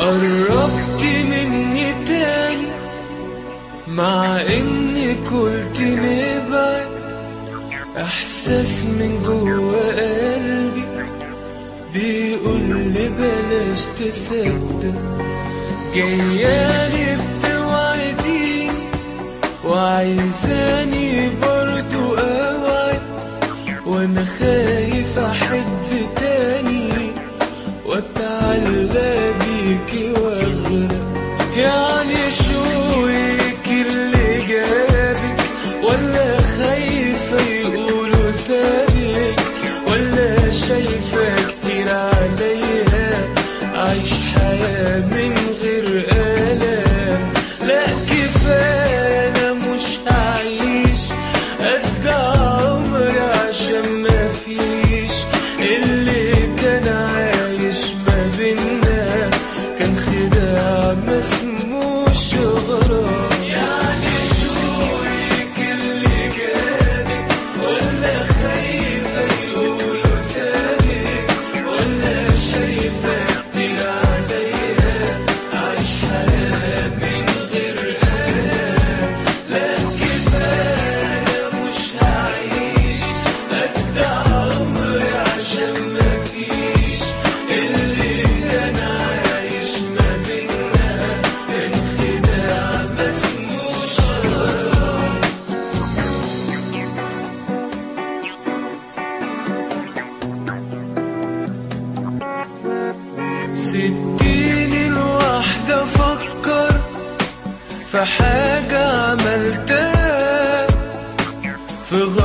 قربت مني تاني مع اني قلت نبعد احساس من جوا قلبي بيقول لي بلاش تصدق جايالي بتوعديني وعايزاني برضو اوعد وانا خايف احب تاني واتعلى بيكي واغرق يعني شويك اللي جابك ولا خايفة يقولوا سابك ولا شايفة كتير عليا عايش حياة من غير آلام لا كفاية أنا مش هعيش قد عمري عشان مفيش اللي كان عايش ما بينا كان خداع ما اسموش غرام يعني شويك اللي جابك ولا خايفة يقولوا سابك ولا شايفة كتير عليا عايش حياة من غير آلام لا كفاية أنا مش هعيش قد عمري عشان مفيش اللي كان عايش ما بينا كان خداع ما اسموش غرام ستيني الواحدة أفكر في حاجة عملتها في غلط